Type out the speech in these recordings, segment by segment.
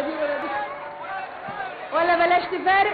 ولا دي ولا دي ولا بلاش تفارق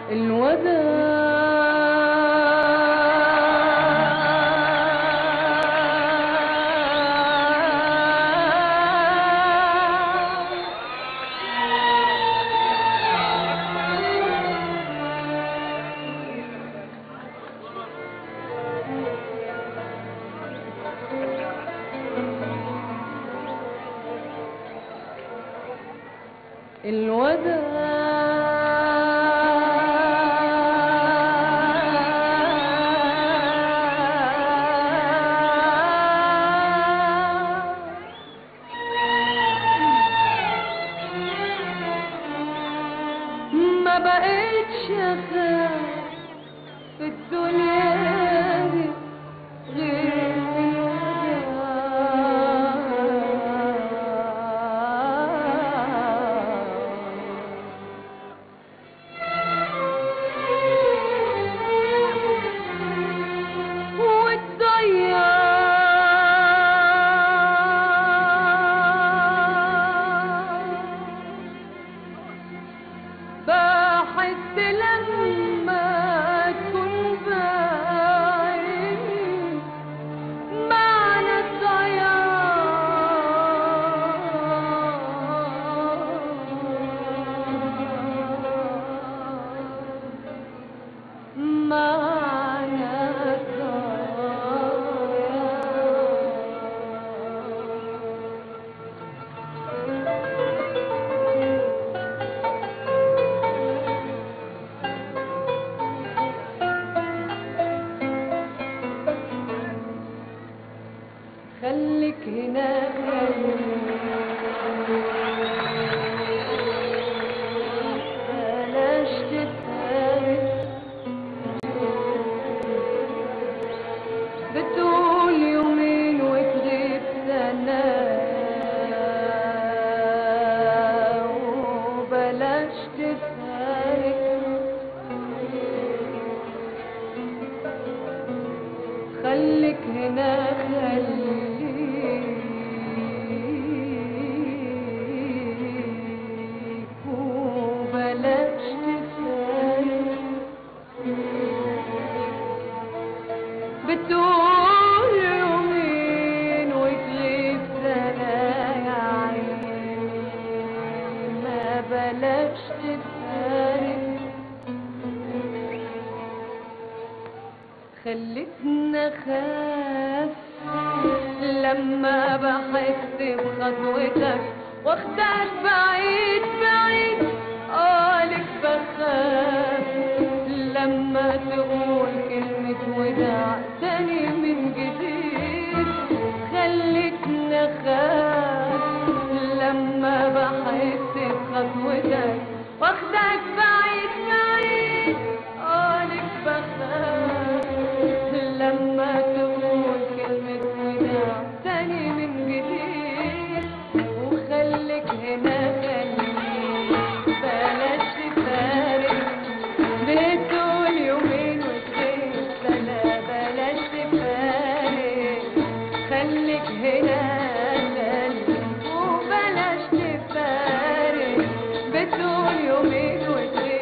الوداع الوداع ما بقتش اخاف في الدنيا دي غير الوداع والضياع بحس لما تكون بعيد معنى الضياع معنى الضياع خليك هنا بلاش تتهرب بتقول يومين وتغيب سنة وبلاش تتهرب خليك هنا خليك وبلاش تفارق بتقول يومين وتغيب سنة يا عيني ما بلاش تفارق خلتنا خاف لما بحس بخطوتك واخدك بعيد بعيد قالك بخاف لما تقول كلمة وداع تاني من جديد خلتنا خاف لما بحس بخطوتك واخدك بعيد بعيد قالك بخاف لما تقول كلمة وداع تاني من جديد وخليك هنا خليك بلاش تفارق بتقول يومين وتغيب سنة بلاش تفارق خليك هنا خليك وبلاش تفارق بتقول يومين وتغيب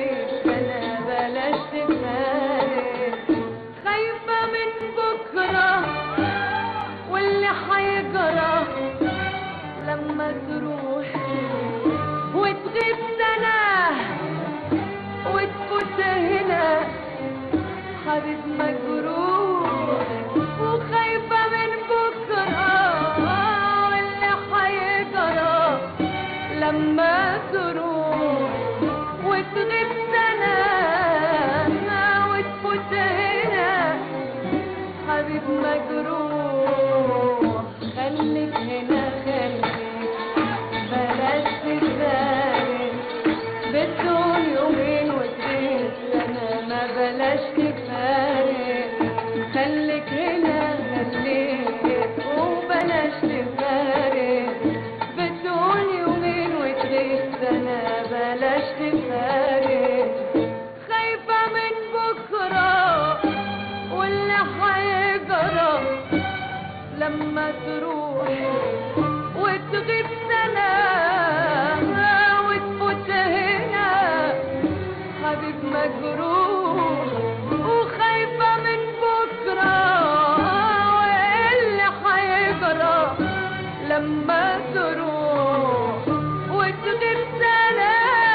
لما تروح وتغيب سنة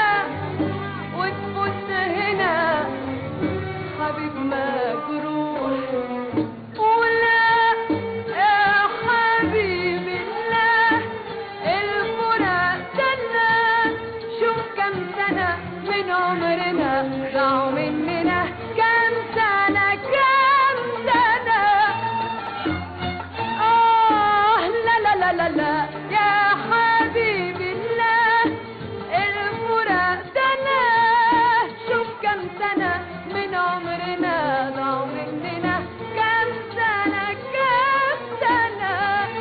وتفوت هنا حبيب مجروح ولا يا حبيب الله الفراق جنة شوف كم سنة من عمرنا ضاعوا مننا كم سنة كم سنة آه لا لا لا لا لا يا حبيبي الله الفراق دنا شوف كم سنة من عمرنا ضاعوا مننا كم سنة كم سنة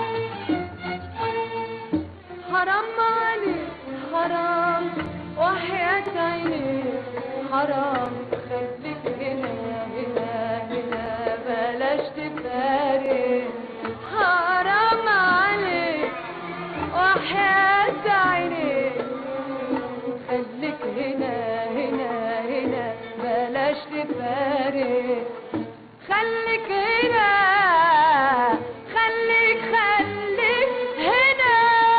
حرام عليك حرام وحياة عينيك حرام خليك هنا هنا هنا بلاش تفارق حرام عليك وحياة عينيك خليك هنا هنا هنا بلاش تفارق خليك هنا خليك خليك هنا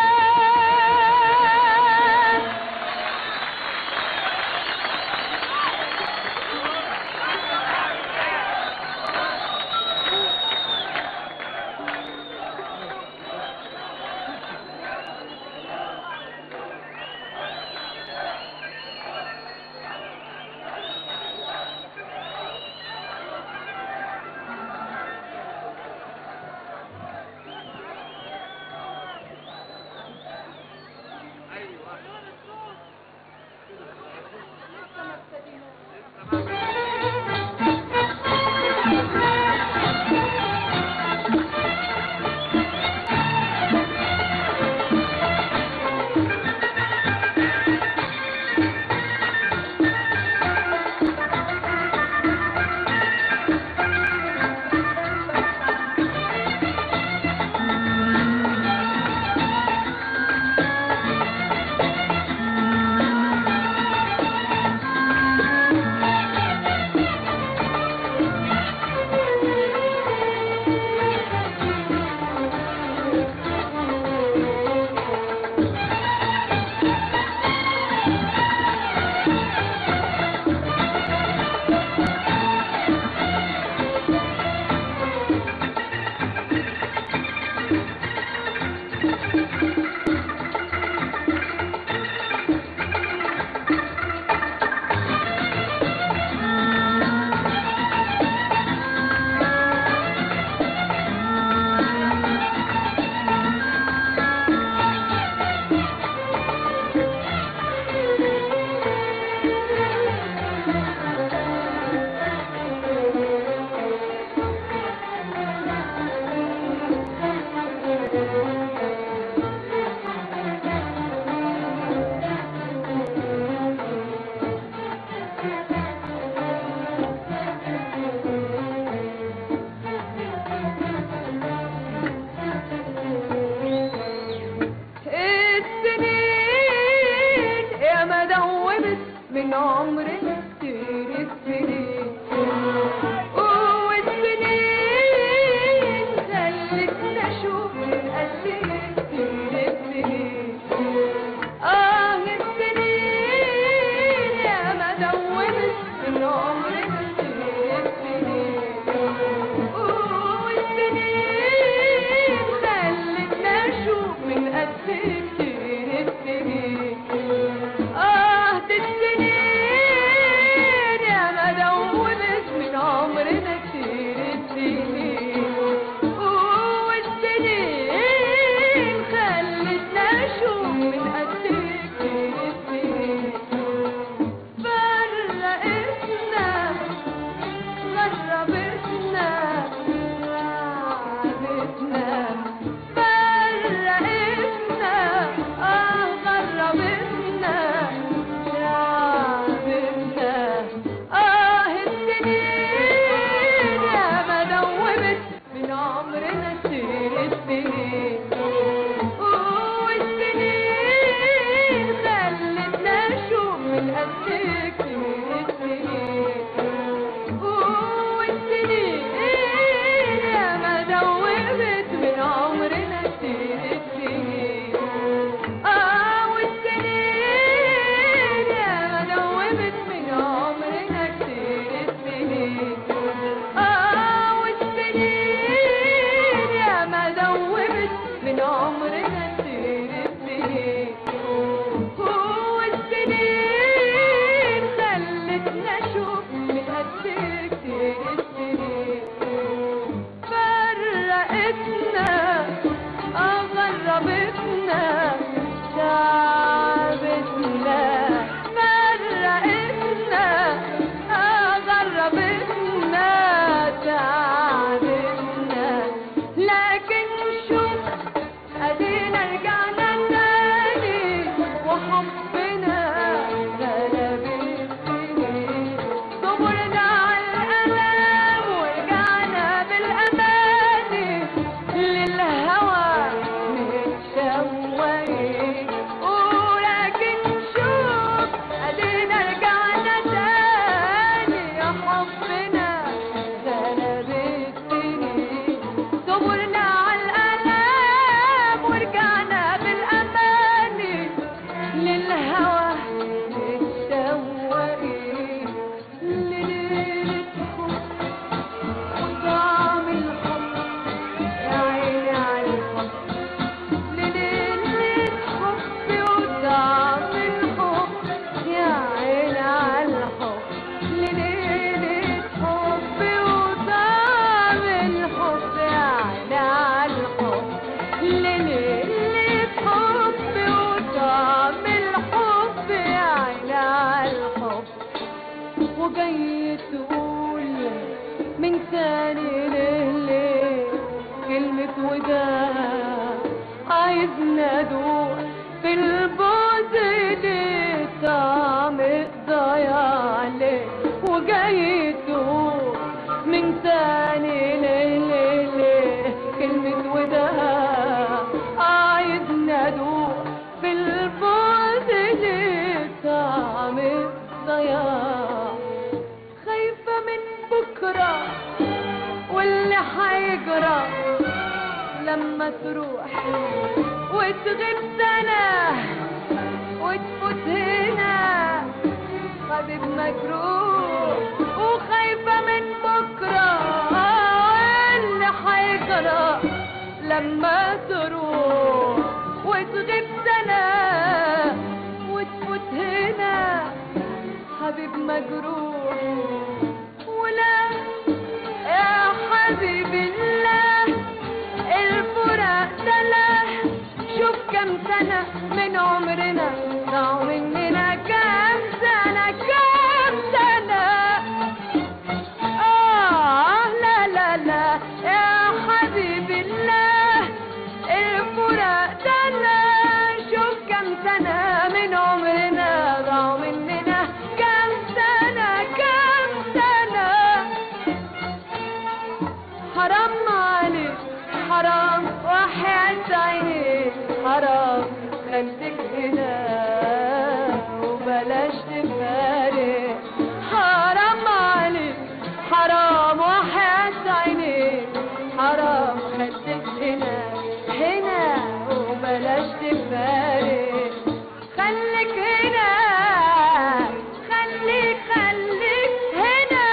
السنين يا ما دوبت من عمرنا كتير السنين والسنين خلتنا نشوف قد ايه كتير السنين اه السنين يا ما دوبت من عمرنا كتير السنين والسنين خلتنا نشوف من قد ايه كتير السنين آه دي السنين يا ما دوبت وجاي تقول من تاني ليه ليه كلمة وداع عايز ندوق في البعد ليه طعم الضياع ليه وجاي تقول من تاني ليه ليه ليه كلمة وداع عايز ندوق في البعد ليه طعم الضياع خايفة من بكرة واللي حيجرى لما تروح وتغيب سنة وتفوت هنا حبيب مجروح وخايفة من بكرة واللي حيجرى لما تروح وتغيب سنة وتفوت هنا حبيب مجروح ولا يا حبيب الله الفراق ده لا شوف كم سنة من عمرنا ضاعوا مننا كم سنة كم سنة آه لا لا لا يا حبيب الله الفراق ده لا شوف كم سنة من عمرنا ضاعوا مننا كم سنة كم سنة حرام عليك حرام وحياة عينيك حرام خليك هنا وبلاش تفارق حرام عليك حرام وحياة عينيك حرام خليك هنا هنا وبلاش تفارق خليك هنا خليك خليك هنا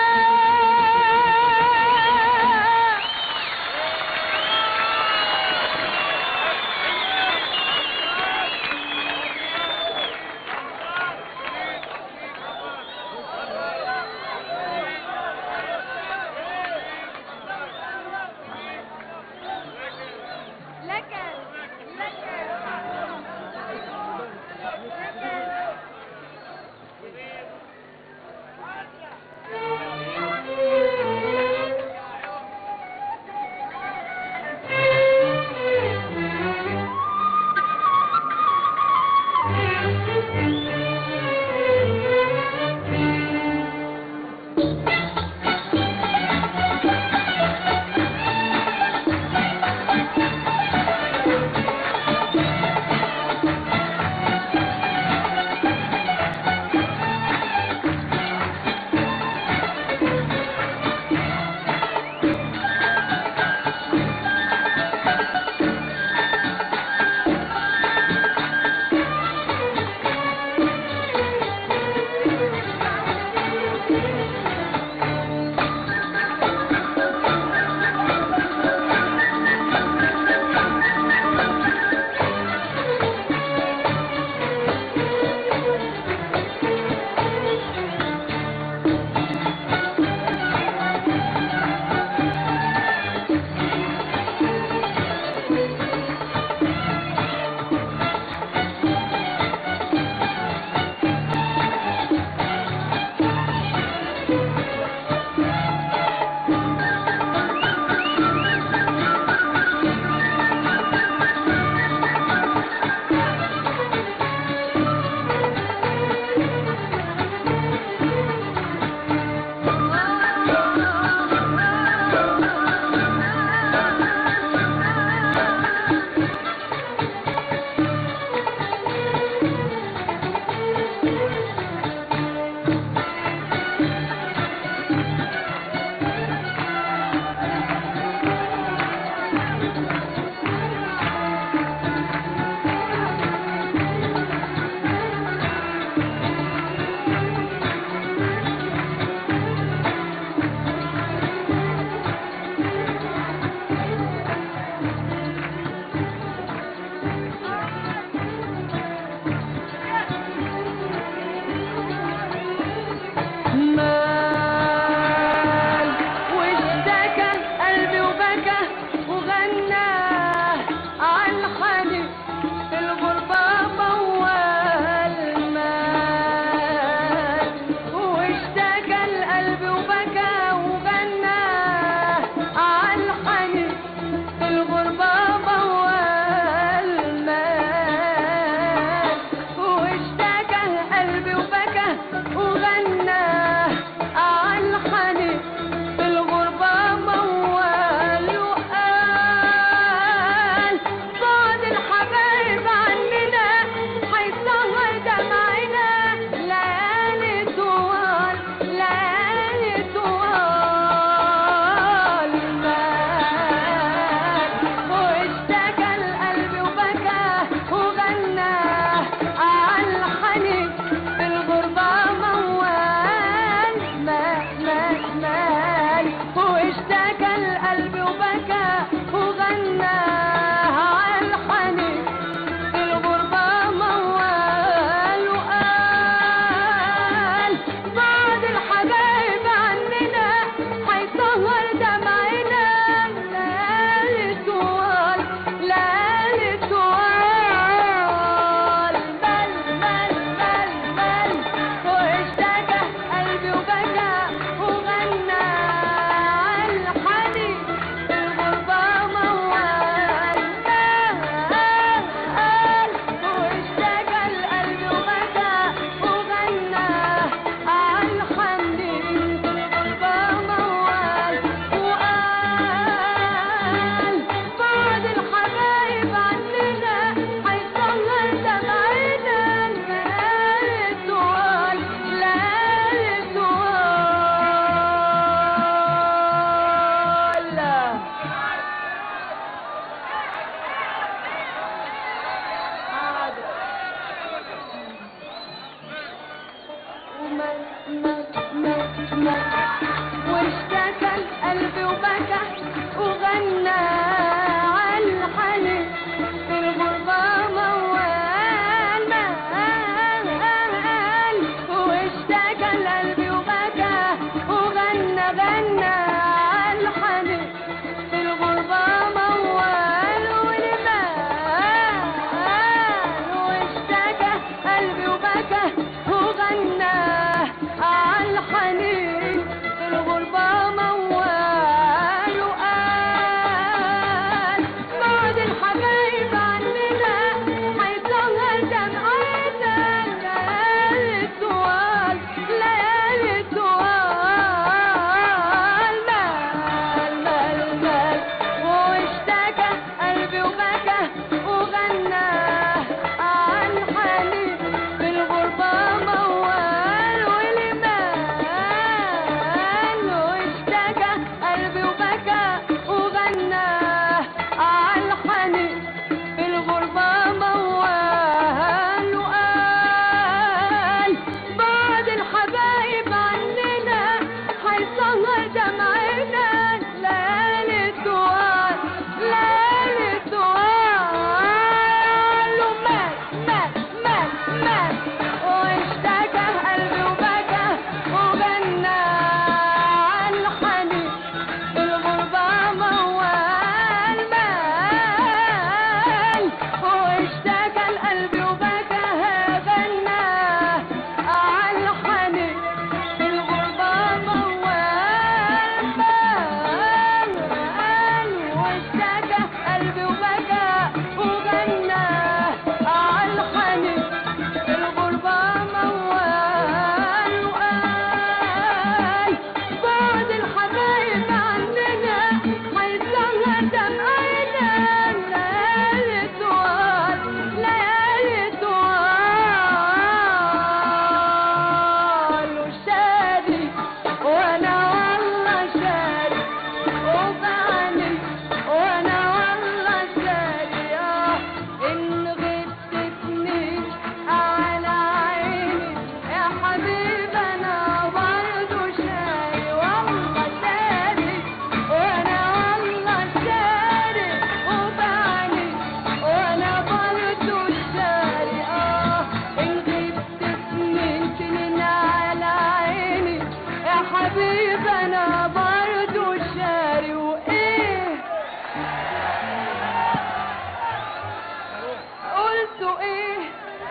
قلت ايه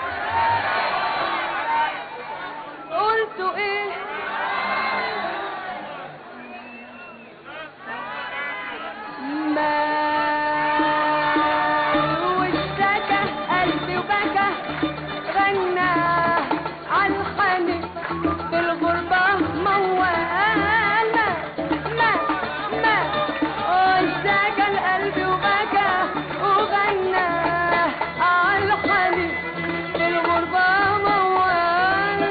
قلت ايه ما واشتكى قلبي وبكى غنى عالحنين بالغربة موالة ما ما واشتكى القلب وبكى وغنى عالحنين بالغربة موال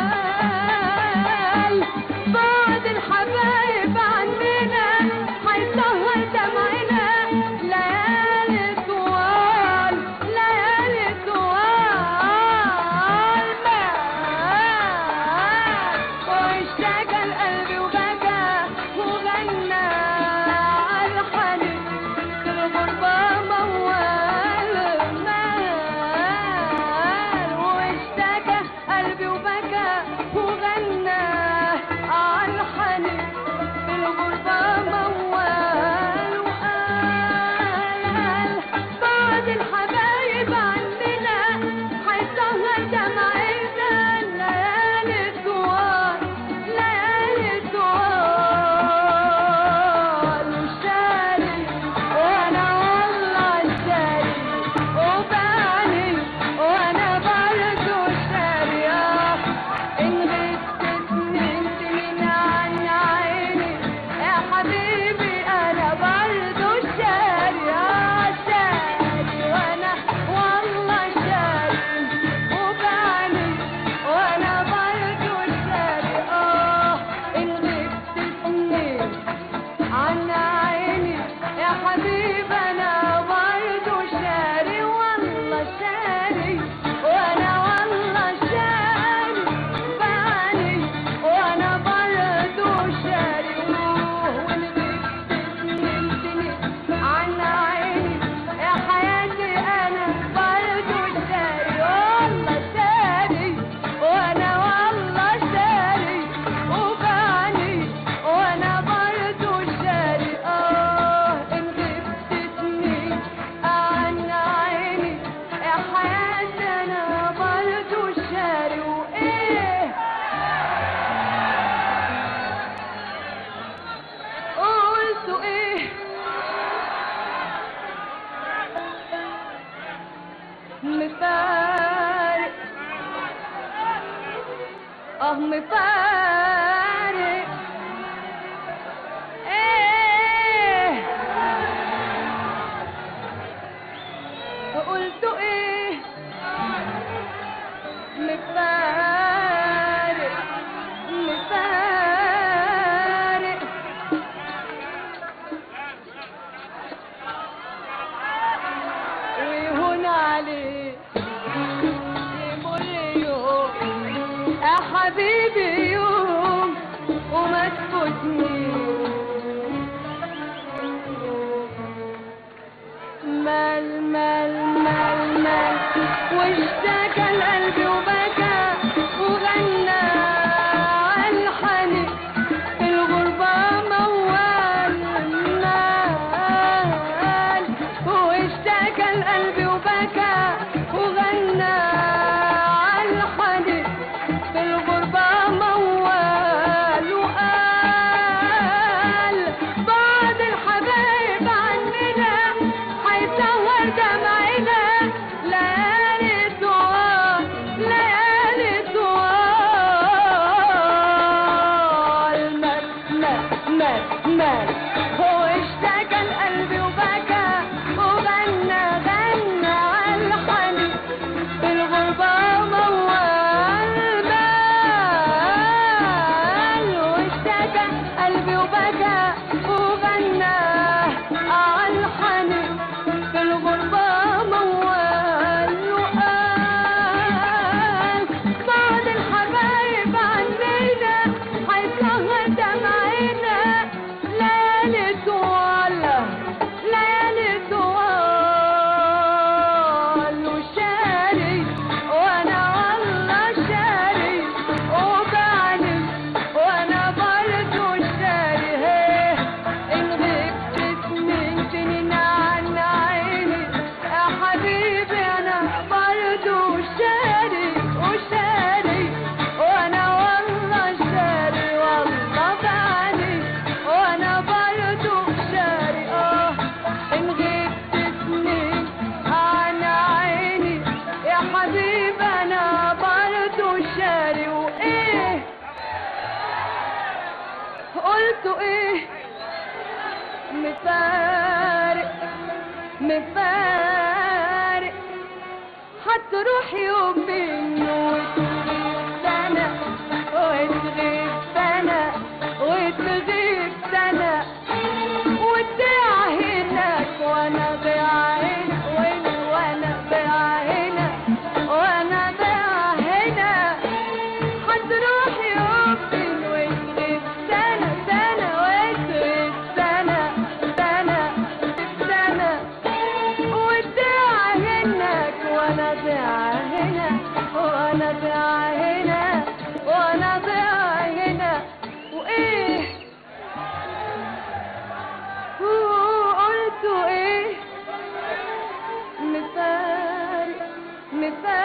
وال بعد الحبايب عننا حيسهر دمعنا ليالي طوال ليالي طوال ما واشتكى القلب وبكى وغنى عالحنين في الغربة موال مال واشتكى قلبي وبكى وغنى عالحنين في الغربة موال وقال بعد الحبايب عننا حيسهر دمعنا ليالي طوال ليالي طوال وشاري وانا والله شاري وبالي وانا برضو شاري آه، ان غبت سنين سنين عن عيني يا حبيبي انا برضو شاري آه، شاري وانا والله شاري وبالي وانا برضو شاري اه ان غبت سنين عن عيني يا حبيبي انا برضو شاري والله شاري وانا والله شاري بالي وانا برضو شاري وان غبت سنين سنين عن عيني يا حياتي انا برضو شاري والله شاري وانا والله شاري وبالي وانا برضو شاري اه ان غبت سنين عن عيني يا حياتي انا برضو شاري وايه قلت ايه مفارق اه مفارق ايه قلت ايه مفارق مفارق ويهون عليه يمر يوم يا حبيبي يوم وما تفوتنيش مال مال مال مال واشتكى القلب وبكى وغنى عالحنين في الغربة موال مال واشتكى القلب وبكى وغنى عالحنين في الغربة موال وقال بعد الحبايب عننا حيسهر دمعنا ليالي طوال قلتوا ايه مفارق مفارق هتروح يوم منه وتغيب سنة وتغيب سنة وتغيب سنة وتضيع هناك وانا ضيع هنا وين وانا ضيع هنا وانا ضيع هنا هتروح يوم من وتغيب سنة سنة وتغيب سنة سنة سنة وتضيع هناك وانا ضيع هنا وانا ضيع هنا وانا ضيع هنا وايه وقلتوا ايه مفارق مفارق